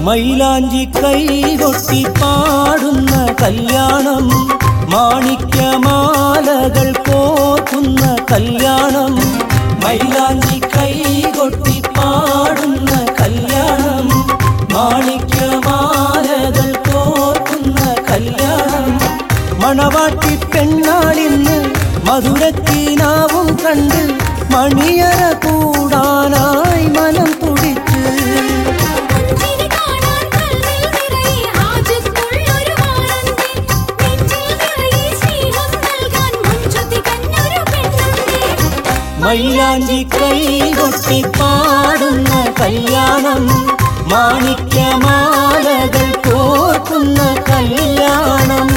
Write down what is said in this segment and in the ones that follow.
മൈലാഞ്ചി കൈകൊട്ടി പാടുന്ന കല്യാണം മാണിക്യമാലകൾ കോക്കുന്ന കല്യാണം മൈലാഞ്ചി കൈകൊട്ടി പാടുന്ന കല്യാണം മാണിക്യമാലകൾ കോർക്കുന്ന കല്യാണം മണവാട്ടി പെണ്ണാളിന്ന് മധുരക്കീനാവും കണ്ട് മണിയറ കൂടാനായി മനം തുടിച്ച് പുഞ്ചിരി കാണാൻ കൽവിൽ നിറയെ ഹാജത്തുള്ളൊരു വാളന്തേ നെഞ്ചിൽ നിറയെ സ്നേഹം നൽകാൻ മുൻചൊത്തി കന്നൊരു പെണ്ണുണ്ടേ മൈലാഞ്ചി കൈകൊട്ടി പാടുന്ന കല്യാണം മാണിക്യമാലകൾ കോർക്കുന്ന കല്യാണം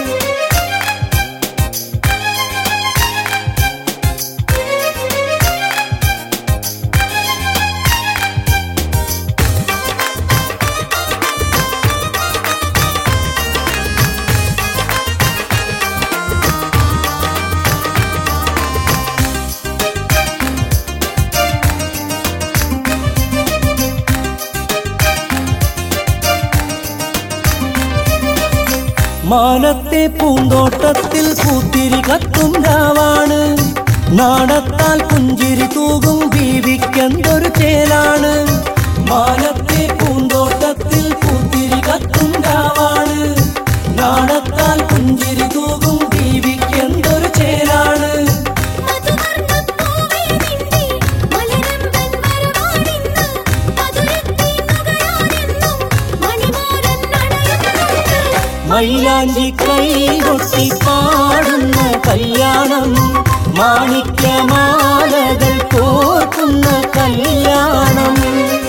മാനത്തെ പൂന്തോട്ടത്തിൽ പൂത്തിരി കത്തും രാവാണ് നാണത്താൽ പുഞ്ചിരി തൂകും ബീവിക്കെന്തൊരു ചേലാണ് മാനത്തെ പൂന്തോട്ടത്തിൽ പൂത്തിരി കത്തും രാവാണ് നാണത്താൽ പുഞ്ചിരി തൂകും ബീവിക്കെന്തൊരു ചേലാണ് മധുവർണ്ണപ്പൂവേ നിന്റെ മലരമ്പൻ വരവാണിന്ന് മധുരത്തെ നുകരാനെന്നും മണിമാരൻ അണയുന്നുണ്ട് മൈലാഞ്ചി കൈകൊട്ടി പാടുന്ന കല്യാണം മാണിക്യമാലകൾ കോർക്കുന്ന കല്യാണം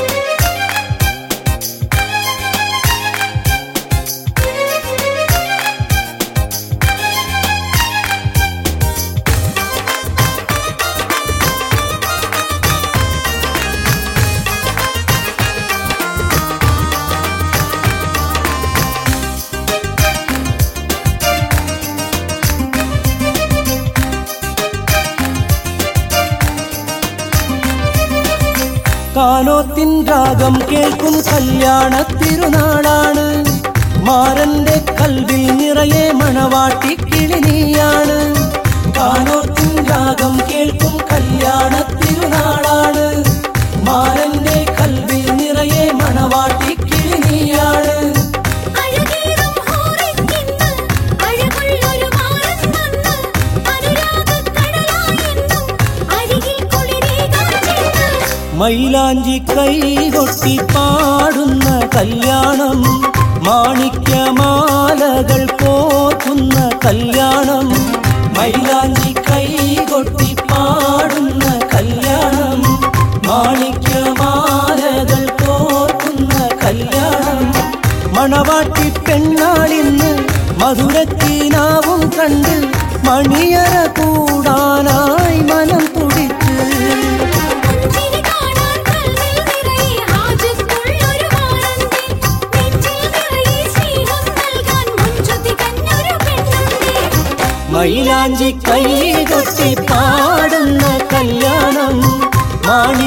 കാനോത്തിൻ രാഗം കേൾക്കും കല്യാണ തിരുനാളാണ് മാരന്റെ കൽവിൽ നിറയെ മണവാട്ടി കിളിനിയാണ് കാനോത്തിൻ രാഗം കേൾക്കും കല്യാണ തിരുനാളാണ് മാരന്റെ കൽവിൽ നിറയെ മണവാട്ടി കിളിനിയാണ് അഴകേറും ഹോറിക്കിന്ന് അഴകുള്ളൊരു മാറൻ വന്ന് അനുരാഗക്കടലായെന്നും അരികിൽ കുളിരേകാൻ ചെന്ന് മൈലാഞ്ചി കൈകൊട്ടി പാടുന്ന കല്യാണം മാണിക്യമാലകൾ കോർക്കുന്ന കല്യാണം മൈലാഞ്ചി കൈകൊട്ടി പാടുന്ന കല്യാണം മാണിക്യമാലകൾ കോർക്കുന്ന കല്യാണം മണവാട്ടി പെണ്ണാളിന്ന് മധുരക്കീനാവും കണ്ട് മണിയറ കൂടാനായി മനം തുടിച്ച് പുഞ്ചിരി കാണാൻ കൽവിൽ നിറയെ ഹാജത്തുള്ളൊരു വാളന്തേ നെഞ്ചിൽ നിറയെ സ്നേഹം നൽകാൻ മുൻചൊത്തി കന്നൊരു പെണ്ണുണ്ടേ മൈലാഞ്ചി കൈകൊട്ടി പാടുന്ന കല്യാണം മാണി